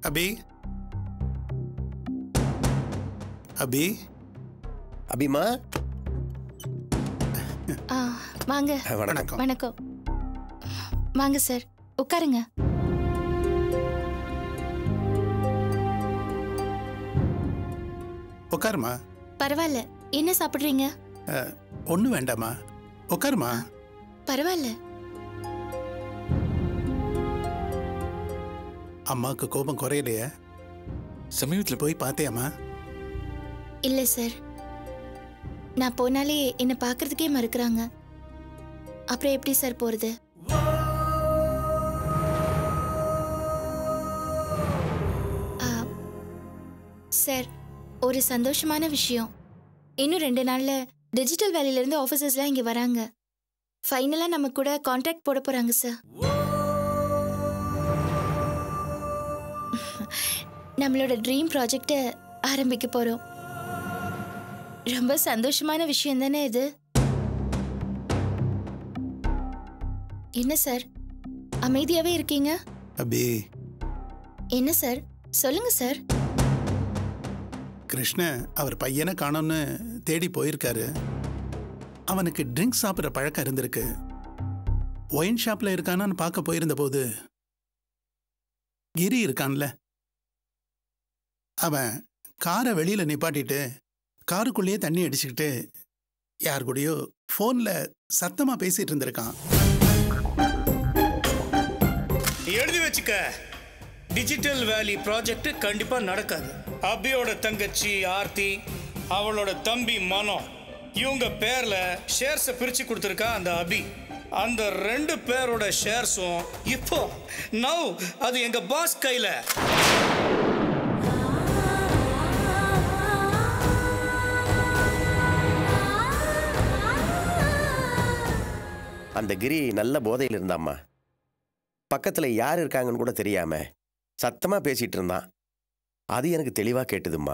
அபி அபி அபிமா ஆ வாங்க வணக்கம் வணக்கம் வணக்கம் வாங்க சார் உட்காருங்க உட்காருமா பரவாயில்ல என்ன சாப்பிடுறீங்க ஒன்றும் வேண்டாமா உட்காருமா பரவாயில்ல அம்மாவுக்கு கோபம் குறையலையே சமீபத்தில் போய் பார்த்தியாம்மா இல்ல சார் நான் போனாலே என்ன பார்க்கறதுக்கே மறுக்கறாங்க அப்புறம் எப்படி சார் போறது ஆ, சார் ஒரு சந்தோஷமான விஷயம் இன்னும் ரெண்டு நாள்ல டிஜிட்டல் வேலையில இருந்து ஆஃபீஸர்ஸ்லாம் இங்க வராங்க ஃபைனலா நம்ம கூட கான்ட்ராக்ட் போட போறாங்க சார் நம்மளோட ட்ரீம் ப்ராஜெக்டை ஆரம்பிக்க போறோம் ரொம்ப சந்தோஷமான விஷயம் தானே இது என்ன சார் அமைதியாவே இருக்கீங்க அபி என்ன சார் சொல்லுங்க சார் கிருஷ்ண அவர் பையனை காணோம்னு தேடி போயிருக்காரு அவனுக்கு ட்ரிங்க்ஸ் சாப்பிட்ற பழக்கம் இருந்திருக்கு ஒயின் ஷாப்ல இருக்கானான்னு பார்க்க போயிருந்த போது கிரி இருக்கான்ல அவன் காரை வெளியில நிப்பாட்டிட்டு காருக்குள்ளேயே தண்ணி அடிச்சுக்கிட்டு யார் கூடயோ ஃபோன்ல சத்தமா பேசிட்டு இருந்திருக்கான் எழுதி வச்சுக்க டிஜிட்டல் வேலி ப்ராஜெக்ட் கண்டிப்பா நடக்காது அபியோட தங்கச்சி ஆர்த்தி அவளோட தம்பி மனோ இவங்க பேர்ல ஷேர்ஸை பிரிச்சு கொடுத்துருக்கா அந்த அபி அந்த ரெண்டு பேரோட ஷேர்ஸும் இப்போ நவ் அது எங்க பாஸ் கையில அந்த கிரி நல்ல போதையில் இருந்தாம்மா பக்கத்தில் யார் இருக்காங்கன்னு கூட தெரியாம சத்தமாக பேசிட்டு இருந்தான் அது எனக்கு தெளிவாக கேட்டுதும்மா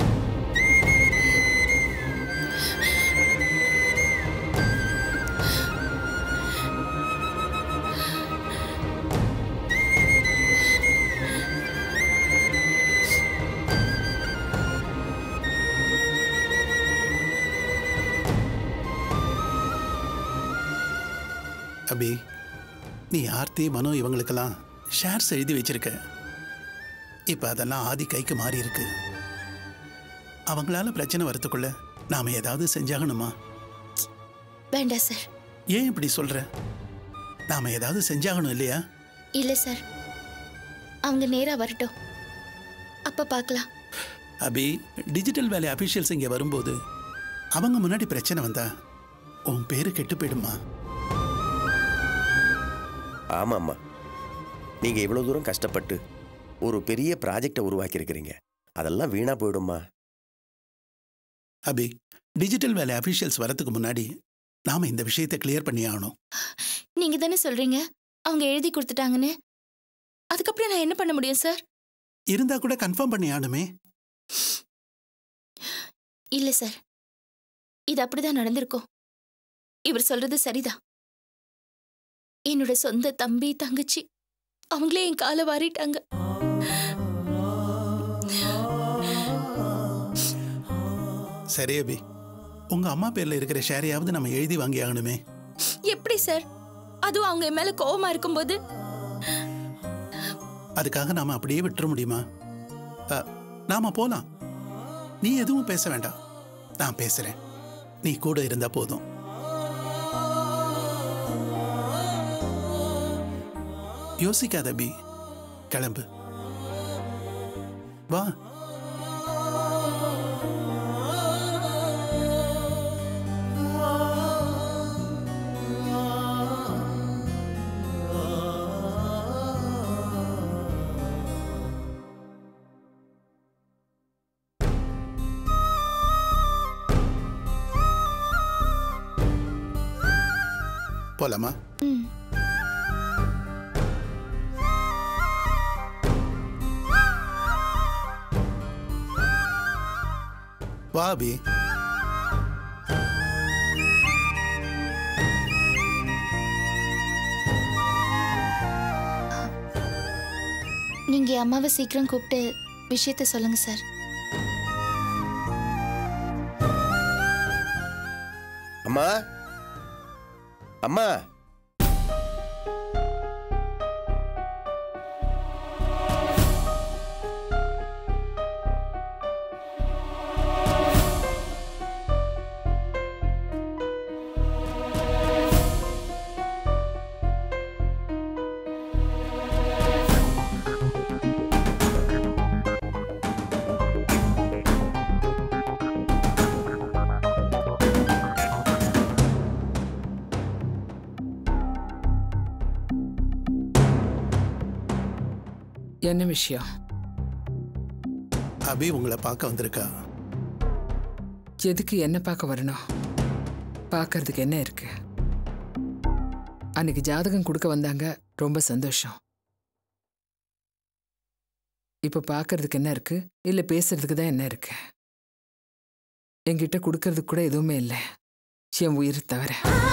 அபி நீ ஆர்த்தி மனோ இவங்களுக்கெல்லாம் ஷேர்ஸ் எழுதி வச்சிருக்க இப்போ அதெல்லாம் ஆதி கைக்கு மாறி இருக்கு அவங்களால பிரச்சனை வரத்துக்குள்ள நாம ஏதாவது செஞ்சாகணுமா வேண்டாம் சார் ஏன் இப்படி சொல்ற நாம ஏதாவது செஞ்சாகணும் இல்லையா இல்ல சார் அவங்க நேரா வரட்டும் அப்ப பார்க்கலாம் அபி டிஜிட்டல் வேலை அபிஷியல்ஸ் இங்கே வரும்போது அவங்க முன்னாடி பிரச்சனை வந்தா உன் பேரு கெட்டு போயிடுமா ஆமாம்மா நீங்கள் இவ்வளோ தூரம் கஷ்டப்பட்டு ஒரு பெரிய ப்ராஜெக்டை உருவாக்கியிருக்கிறீங்க அதெல்லாம் வீணாக போயிடும்மா அபி டிஜிட்டல் வேலை அபிஷியல்ஸ் வரதுக்கு முன்னாடி நாம இந்த விஷயத்தை கிளியர் பண்ணி ஆகணும் நீங்க தானே சொல்றீங்க அவங்க எழுதி கொடுத்துட்டாங்கன்னு அதுக்கப்புறம் நான் என்ன பண்ண முடியும் சார் இருந்தா கூட கன்ஃபார்ம் பண்ணி ஆகணுமே இல்ல சார் இது அப்படிதான் நடந்திருக்கும் இவர் சொல்றது சரிதான் என்னோட சொந்த தம்பி தங்கச்சி அவங்களே என் காலை வாரிட்டாங்க சரி அபி உங்க அம்மா பேர்ல இருக்கிற ஷேரையாவது நம்ம எழுதி வாங்கி ஆகணுமே எப்படி சார் அதுவும் அவங்க என் மேல கோவமா இருக்கும்போது அதுக்காக நாம அப்படியே விட்டுற முடியுமா அ, நாம போலாம் நீ எதுவும் பேச வேண்டாம் நான் பேசுறேன் நீ கூட இருந்தா போதும் யோசிக்காத அபி கிளம்பு வா போலாமா ம் வா அபி நீங்க அம்மாவை சீக்கிரம் கூப்பிட்டு விஷயத்த சொல்லுங்க சார் அம்மா அம்மா என்ன விஷயம் அபி உங்களை பார்க்க வந்திருக்கா எதுக்கு என்ன பார்க்க வரணும் பார்க்கறதுக்கு என்ன இருக்கு அன்னைக்கு ஜாதகம் கொடுக்க வந்தாங்க ரொம்ப சந்தோஷம் இப்ப பார்க்கறதுக்கு என்ன இருக்கு இல்ல பேசுறதுக்கு தான் என்ன இருக்கு என்கிட்ட கொடுக்கறதுக்கு கூட எதுவுமே இல்லை என் உயிர் தவிர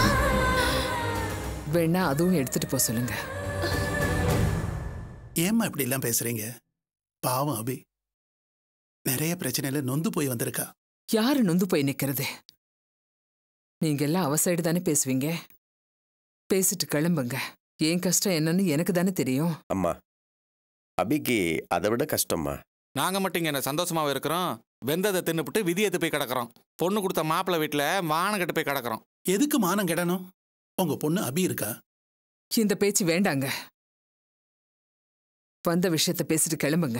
வேணா அதுவும் எடுத்துட்டு போக சொல்லுங்க ஏம்மா இப்படிலாம் பேசுறீங்க பாவம் அபி நிறைய பிரச்சனையில நொந்து போய் வந்திருக்கா யாரு நொந்து போய் நிக்கிறது நீங்க எல்லாம் அவ சைடு தானே பேசுவீங்க பேசிட்டு கிளம்புங்க என் கஷ்டம் என்னன்னு எனக்கு தானே தெரியும் அம்மா அபிக்கு அதை விட கஷ்டம்மா நாங்க மட்டும் இங்க என்ன சந்தோஷமாவே இருக்கிறோம் வெந்ததை தின்னுபிட்டு விதியத்து போய் கிடக்குறோம் பொண்ணு கொடுத்த மாப்பிள்ளை வீட்டுல மானம் கட்டு போய் கிடக்குறோம் எதுக்கு மானம் கெடணும் உங்க பொண்ணு அபி இருக்கா இந்த பேச்சு வேண்டாங்க வந்த விஷயத்த பேசிட்டு கிளம்புங்க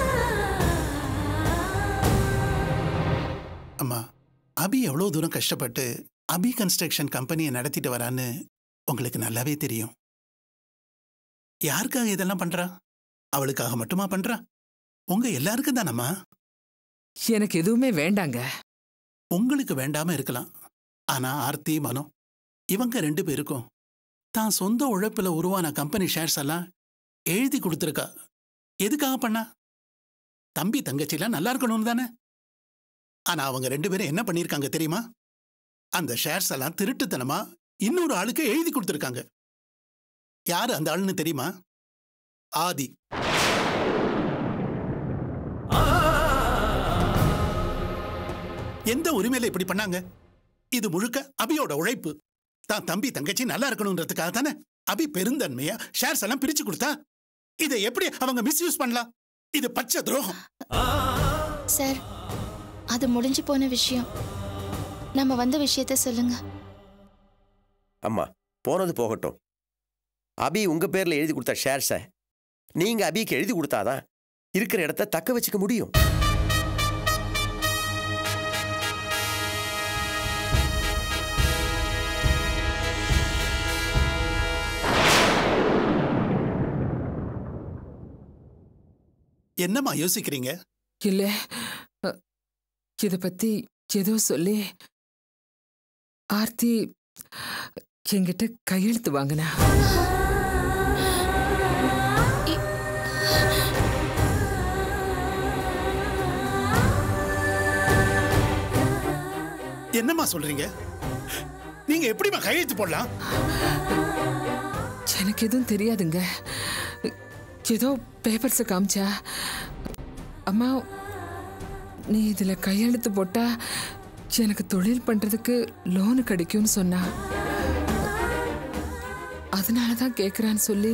அம்மா அபி எவ்வளோ தூரம் கஷ்டப்பட்டு அபி கன்ஸ்ட்ரக்ஷன் கம்பெனியை நடத்திட்டு வரான்னு உங்களுக்கு நல்லாவே தெரியும் யாருக்காக இதெல்லாம் பண்றா அவளுக்காக மட்டுமா பண்றா உங்க எல்லாருக்கும் தானம்மா எனக்கு எதுவுமே வேண்டாங்க உங்களுக்கு வேண்டாம இருக்கலாம் ஆனா ஆர்த்தி மனம் இவங்க ரெண்டு பேருக்கும் தான் சொந்த உழைப்புல உருவான கம்பெனி ஷேர்ஸ் எல்லாம் எழுதி கொடுத்துருக்கா எதுக்காக பண்ணா தம்பி தங்கச்சிலாம் நல்லா இருக்கணும்னு தானே ஆனா அவங்க ரெண்டு பேரும் என்ன பண்ணிருக்காங்க தெரியுமா அந்த ஷேர்ஸ் எல்லாம் திருட்டுத்தனமா இன்னொரு ஆளுக்கு எழுதி கொடுத்துருக்காங்க யாரு அந்த ஆளுன்னு தெரியுமா ஆதி எந்த உரிமையில இப்படி பண்ணாங்க இது முழுக்க அபியோட உழைப்பு தான் தம்பி தங்கச்சி நல்லா இருக்கணுன்றதுக்காக தானே அபி பெருந்தன்மையா ஷேர்ஸ் எல்லாம் பிரிச்சு கொடுத்தா இதை எப்படி அவங்க மிஸ்யூஸ் பண்ணலாம் இது பச்சை துரோகம் சார் அது முடிஞ்சு போன விஷயம் நம்ம வந்த விஷயத்த சொல்லுங்க அம்மா போனது போகட்டும் அபி உங்க பேர்ல எழுதி கொடுத்த ஷேர்ஸை நீங்க அபிக்கு எழுதி கொடுத்தாதான் இருக்கிற இடத்த தக்க வச்சுக்க முடியும் என்னம்மா யோசிக்கிறீங்க இல்ல அ, இத பத்தி ஏதோ சொல்லி ஆர்த்தி என்கிட்ட கையெழுத்து வாங்கினா என்னம்மா சொல்றீங்க நீங்க எப்படிம்மா கையெழுத்து போடலாம் எனக்கு எதுவும் தெரியாதுங்க ஏதோ பேப்பர்ஸை காமிச்சா அம்மா நீ இதுல கையெழுத்து போட்டா எனக்கு தொழில் பண்றதுக்கு லோனு கிடைக்கும்னு சொன்னா அதனால தான் கேட்குறான்னு சொல்லி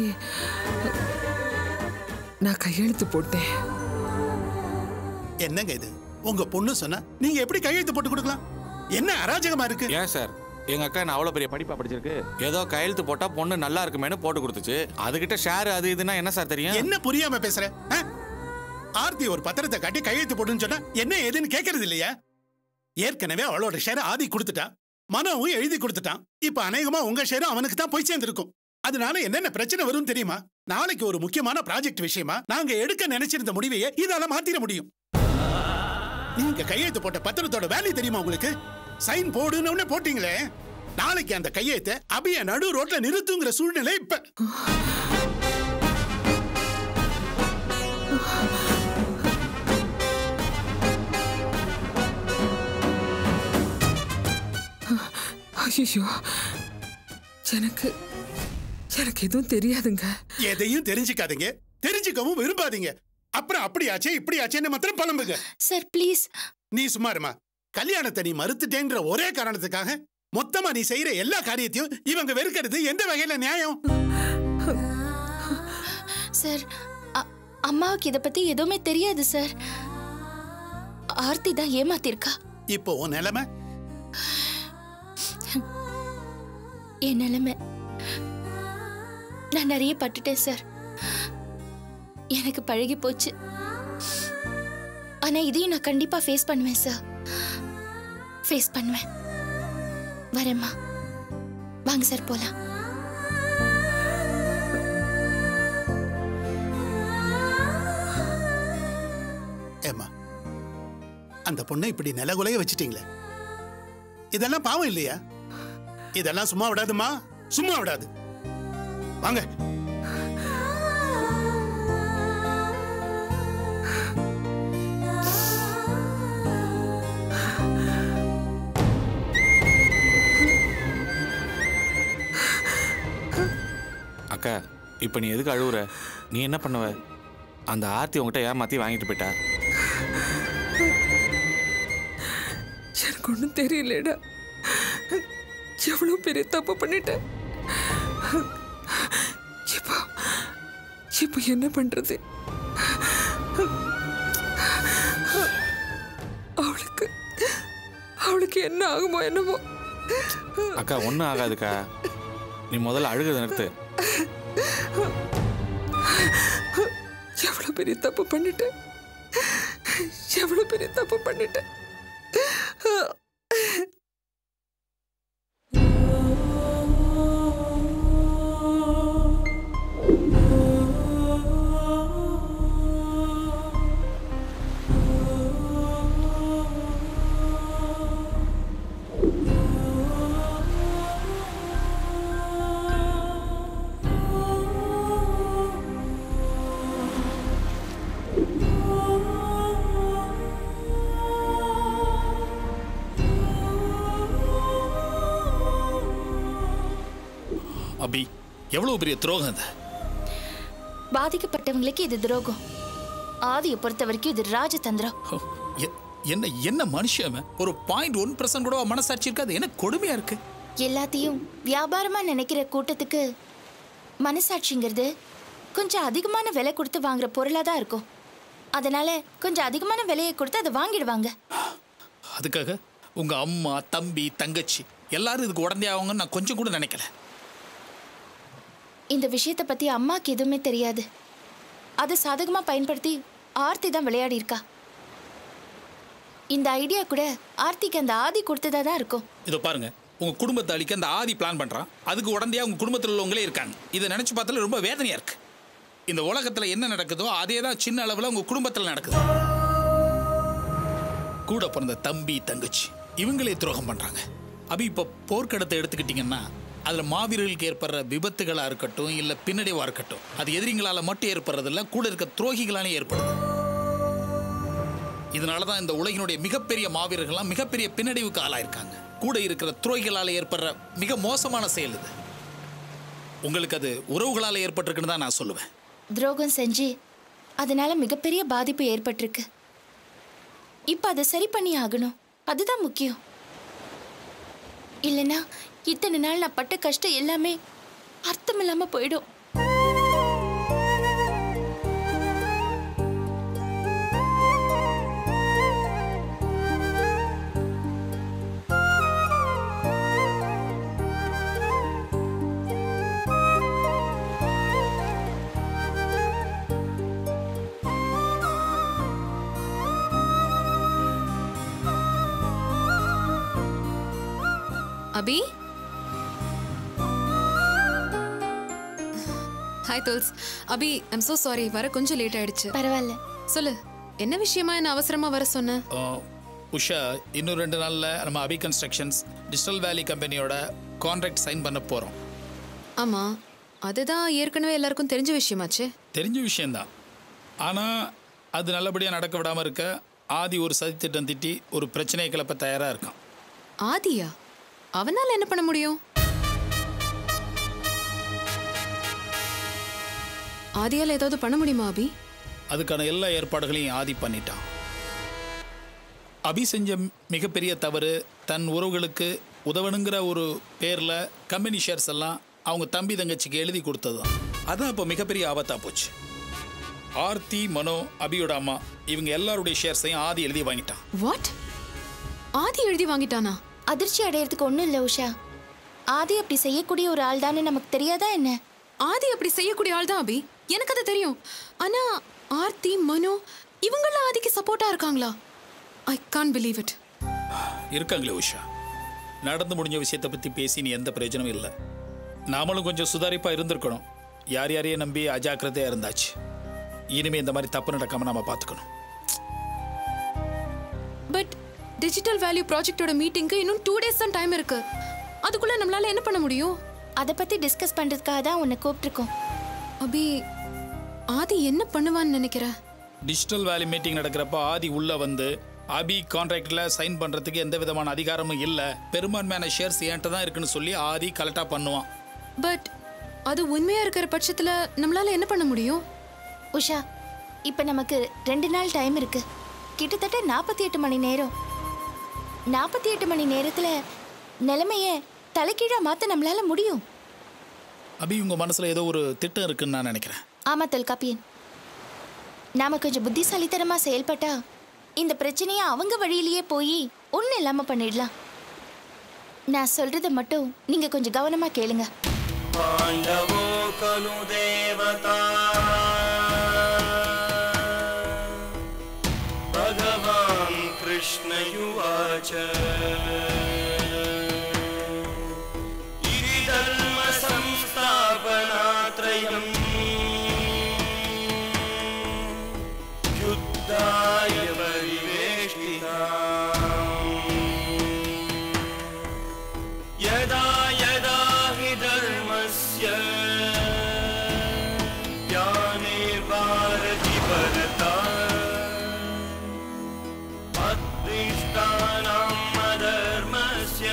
நான் கையெழுத்து போட்டேன் என்னங்க இது உங்க பொண்ணு சொன்னா நீங்க எப்படி கையெழுத்து போட்டு கொடுக்கலாம் என்ன அராஜகமா இருக்கு ஏன் சார் எங்க அக்கா என்ன அவ்வளவு பெரிய படிப்பா படிச்சிருக்கு ஏதோ கையெழுத்து போட்டா பொண்ணு நல்லா இருக்குமேனு போட்டு கொடுத்துச்சு அதுகிட்ட ஷேர் அது இதுன்னா என்ன சார் தெரியும் என்ன புரியாம பேசுற ஆ? ஆர்த்தி ஒரு பத்திரத்தை காட்டி கையெழுத்து போடுன்னு சொன்னா என்ன ஏதுன்னு கேட்கறது இல்லையா ஏற்கனவே அவளோட ஷேர் ஆதி கொடுத்துட்டா மனோவும் எழுதி கொடுத்துட்டான் இப்ப அநேகமா உங்க ஷேரும் அவனுக்கு தான் போய் சேர்ந்திருக்கும் அதனால என்னென்ன பிரச்சனை வரும் தெரியுமா நாளைக்கு ஒரு முக்கியமான ப்ராஜெக்ட் விஷயமா நாங்க எடுக்க நினைச்சிருந்த முடிவையே இதால மாத்திர முடியும் நீங்க கையெழுத்து போட்ட பத்திரத்தோட வேல்யூ தெரியுமா உங்களுக்கு சைன் போடுன்னு உடனே போட்டீங்களே நாளைக்கு அந்த கையெழுத்தை அபிய நடு ரோட்ல நிறுத்துங்கிற சூழ்நிலை இப்ப ஐயோ எனக்கு எனக்கு எதுவும் தெரியாதுங்க எதையும் தெரிஞ்சுக்காதீங்க தெரிஞ்சுக்கவும் விரும்பாதீங்க அப்புறம் அப்படியாச்சே இப்படியாச்சேன்னு மாத்திரம் புலம்புங்க சார் ப்ளீஸ் நீ சும்மா இருமா கல்யாணத்தை நீ மறுத்துட்டேன்ற ஒரே காரணத்துக்காக மொத்தமா நீ செய்யற எல்லா காரியத்தையும் இவங்க வெறுக்கிறது எந்த வகையில நியாயம் சார் அ- அம்மாவுக்கு இதை பத்தி எதுவுமே தெரியாது சார் ஆர்த்தி தான் ஏமாத்திருக்கா இப்போ உன் நிலைமை என் நிலைமை நான் நிறைய பட்டுட்டேன் சார் எனக்கு பழகி போச்சு ஆனா இதையும் நான் கண்டிப்பா ஃபேஸ் பண்ணுவேன் சார் ஃபேஸ் பண்ணுவேன் வரேம்மா வாங்க சார் போலாம் ஏமா அந்த பொண்ணை இப்படி நிலகுலைய வச்சிட்டீங்களே இதெல்லாம் பாவம் இல்லையா இதெல்லாம் சும்மா விடாதுமா சும்மா விடாது வாங்க அக்கா இப்போ நீ எதுக்கு அழுவுற நீ என்ன பண்ணுவ அந்த ஆர்த்தி உங்ககிட்ட ஏமாத்தி வாங்கிட்டு போயிட்டா எனக்கு ஒன்றும் தெரியலடா எவ்வளோ பெரிய தப்பு பண்ணிட்டேன் இப்போ இப்போ என்ன பண்றது அவளுக்கு அவளுக்கு என்ன ஆகுமோ என்னமோ அக்கா ஒன்றும் ஆகாதுக்கா நீ முதல்ல அழுகிறத நிறுத்து எவ்வளோ பெரிய தப்பு பண்ணிட்டேன் எவ்வளோ பெரிய தப்பு பண்ணிட்டேன் அபி எவ்வளவு பெரிய துரோகம் அது பாதிக்கப்பட்டவங்களுக்கு இது துரோகம் ஆதியை பொறுத்த வரைக்கும் இது ராஜதந்திரம் ஹோ, எ- என்ன என்ன மனுஷன் அவன்? ஒரு பாயிண்ட் ஒன் பர்சன்ட் கூட அவன் மனசாட்சி இருக்காது என்ன கொடுமையா இருக்கு எல்லாத்தையும் வியாபாரமா நினைக்கிற கூட்டத்துக்கு மனசாட்சிங்கிறது கொஞ்சம் அதிகமான விலை கொடுத்து வாங்குற பொருளா தான் இருக்கும் அதனால கொஞ்சம் அதிகமான விலையை கொடுத்து அதை வாங்கிடுவாங்க அதுக்காக உங்க அம்மா தம்பி தங்கச்சி எல்லாரும் இதுக்கு உடனே ஆவாங்கன்னு நான் கொஞ்சம் கூட நினைக்கல இந்த விஷயத்தை பத்தி அம்மாக்கு எதுவுமே தெரியாது அதை சாதகமா பயன்படுத்தி ஆர்த்தி தான் விளையாடி இருக்கா இந்த ஐடியா கூட ஆர்த்திக்கு அந்த ஆதி கொடுத்ததா தான் இருக்கும் இதோ பாருங்க உங்க குடும்பத்தை அழிக்க அந்த ஆதி பிளான் பண்றான் அதுக்கு உடனே உங்க குடும்பத்தில் உள்ளவங்களே இருக்காங்க இதை நினைச்சு பார்த்தால ரொம்ப வேதனையா இருக்கு இந்த உலகத்துல என்ன நடக்குதோ அதே தான் சின்ன அளவுல உங்க குடும்பத்தில் நடக்குது கூட பிறந்த தம்பி தங்கச்சி இவங்களே துரோகம் பண்றாங்க அபி இப்போ போர்க்கடத்தை எடுத்துக்கிட்டிங்கன்னா அதில் மாவீரர்களுக்கு ஏற்படுற விபத்துகளாக இருக்கட்டும் இல்லை பின்னடைவாக இருக்கட்டும் அது எதிரிங்களால் மட்டும் ஏற்படுறதில்ல கூட இருக்க துரோகிகளாலே ஏற்படுது இதனால தான் இந்த உலகினுடைய மிகப்பெரிய மாவீரர்கள்லாம் மிகப்பெரிய பின்னடைவுக்கு ஆளாயிருக்காங்க கூட இருக்கிற துரோகிகளால் ஏற்படுற மிக மோசமான செயல் இது உங்களுக்கு அது உறவுகளால் ஏற்பட்டிருக்குன்னு தான் நான் சொல்லுவேன் துரோகம் செஞ்சு அதனால மிகப்பெரிய பாதிப்பு ஏற்பட்டிருக்கு இப்ப அதை சரி பண்ணி ஆகணும் அதுதான் முக்கியம் இல்லைன்னா இத்தனை நாள் நான் பட்ட கஷ்டம் எல்லாமே அர்த்தமில்லாம போயிடும் Abhi hi Thuls Abhi I'm so sorry வர கொஞ்சம் லேட் ஆயிடுச்சு பரவாயில்ல சொல்லு என்ன விஷயமா என்ன அவசரமா வர சொன்ன ஆஹ், உஷா இன்னும் ரெண்டு நாளில் நம்ம அபி கன்ஸ்ட்ரக்ஷன்ஸ் டிஜிட்டல் வேலி கம்பெனியோட கான்ட்ராக்ட் சைன் பண்ண போகிறோம் ஆமா அதுதான் ஏற்கனவே எல்லாருக்கும் தெரிஞ்ச விஷயமாச்சே தெரிஞ்ச விஷயந்தான் ஆனால் அது நல்லபடியாக நடக்க விடாமல் இருக்க ஆதி ஒரு சதித்திட்டம் திட்டி ஒரு பிரச்சனையை கிளப்ப தயாராக இருக்கான் ஆதியா அவனால என்ன பண்ண முடியும் ஆதியால ஏதாவது பண்ண முடியுமா அபி அதுக்கான எல்லா ஏற்பாடுகளையும் ஆதி பண்ணிட்டான் அபி செஞ்ச மிகப்பெரிய தவறு தன் உறவுகளுக்கு உதவணுங்கிற ஒரு பேரில் கம்பெனி ஷேர்ஸ் எல்லாம் அவங்க தம்பி தங்கச்சிக்கு எழுதி கொடுத்தது தான் அதான் இப்போ மிகப்பெரிய ஆபத்தாக போச்சு ஆர்த்தி மனோ அபியோட அம்மா இவங்க எல்லாருடைய ஷேர்ஸையும் ஆதி எழுதி வாங்கிட்டான் வாட் ஆதி எழுதி வாங்கிட்டானா அதிர்ச்சி அடையறதுக்கு ஒன்றும் இல்லை உஷா ஆதி அப்படி செய்யக்கூடிய ஒரு ஆள் தானே நமக்கு தெரியாதா என்ன ஆதி அப்படி செய்யக்கூடிய ஆள் தான் அபி எனக்கு அது தெரியும் ஆனா ஆர்த்தி மனோ இவங்களாம் ஆதிக்கு சப்போர்ட்டா இருக்காங்களா ஐ கான் பிலீவ் இட் இருக்காங்களே உஷா நடந்து முடிஞ்ச விஷயத்தை பற்றி பேசி நீ எந்த பிரயோஜனமும் இல்லை நாமளும் கொஞ்சம் சுதாரிப்பாக இருந்திருக்கணும் யார் யாரையும் நம்பி அஜாக்கிரதையாக இருந்தாச்சு இனிமே இந்த மாதிரி தப்பு நடக்காம நாம பார்த்துக்கணும் பட் டிஜிட்டல் வேல்யூ ப்ராஜெக்ட்டோட மீட்டிங்க்கு இன்னும் டூ டேஸ் தான் டைம் இருக்கு அதுக்குள்ள நம்மளால என்ன பண்ண முடியும் அதை பற்றி டிஸ்கஸ் பண்ணுறதுக்காக தான் உன்னை கூப்பிட்ருக்கோம் அபி ஆதி என்ன பண்ணுவான்னு நினைக்கிற டிஜிட்டல் வேல்யூ மீட்டிங் நடக்கிறப்ப ஆதி உள்ள வந்து அபி கான்ட்ராக்ட்ல சைன் பண்றதுக்கு எந்த விதமான அதிகாரமும் இல்ல பெரும்பான்மையான ஷேர்ஸ் என்கிட்ட தான் இருக்குன்னு சொல்லி ஆதி கரெக்டா பண்ணுவான் பட் அது உண்மையா இருக்கிற பட்சத்துல நம்மளால என்ன பண்ண முடியும் உஷா இப்போ நமக்கு ரெண்டு நாள் டைம் இருக்கு கிட்டத்தட்ட நாற்பத்தி எட்டு மணி நேரம் நாற்பத்தி எட்டு மணி நேரத்தில் நிலைமைய தலைகீழாக மாற்ற நம்மளால முடியும் அபி உங்க மனசுல ஏதோ ஒரு திட்டம் இருக்குன்னு நான் நினைக்கிறேன் ஆமா தொல்காப்பியன் நாம கொஞ்சம் புத்திசாலித்தனமா செயல்பட்டா இந்த பிரச்சனையை அவங்க வழியிலேயே போய் ஒன்றும் இல்லாம பண்ணிடலாம் நான் சொல்றத மட்டும் நீங்க கொஞ்சம் கவனமா கேளுங்க पाण्डवो खलु देवता भगवान् कृष्णयुवाच गिरिधर्मसंस्थापनात्रयम् युद्धाय परिवेष्टिता यदा यदा हि धर्मस्य ज्ञानिर्भारति भरता अदृष्टानाम् अधर्मस्य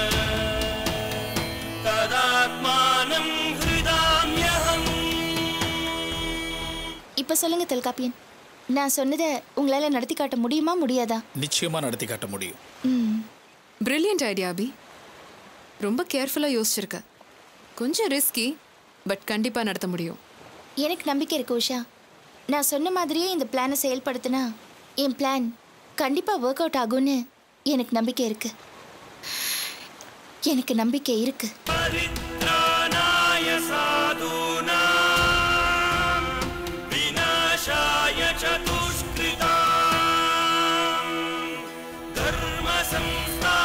तदात्मानं हृदाम्यहम् இப்ப சொல்லுங்க தொல்காப்பியன் நான் சொன்னதை உங்களால நடத்தி காட்ட முடியுமா முடியாதா நிச்சயமா நடத்தி காட்ட முடியும் ம் பிரில்லியன்ட் ஐடியா அபி ரொம்ப கேர்ஃபுல்லா யோசிச்சிருக்க கொஞ்சம் ரிஸ்கி பட் கண்டிப்பா நடத்த முடியும் எனக்கு நம்பிக்கை இருக்கு உஷா நான் சொன்ன மாதிரியே இந்த பிளானை செயல்படுத்தினா என் பிளான் கண்டிப்பா ஒர்க் அவுட் ஆகும்னு எனக்கு நம்பிக்கை இருக்கு எனக்கு நம்பிக்கை இருக்கு परित्राणाय साधूनां विनाशाय च दुष्कृतां धर्मसंस्था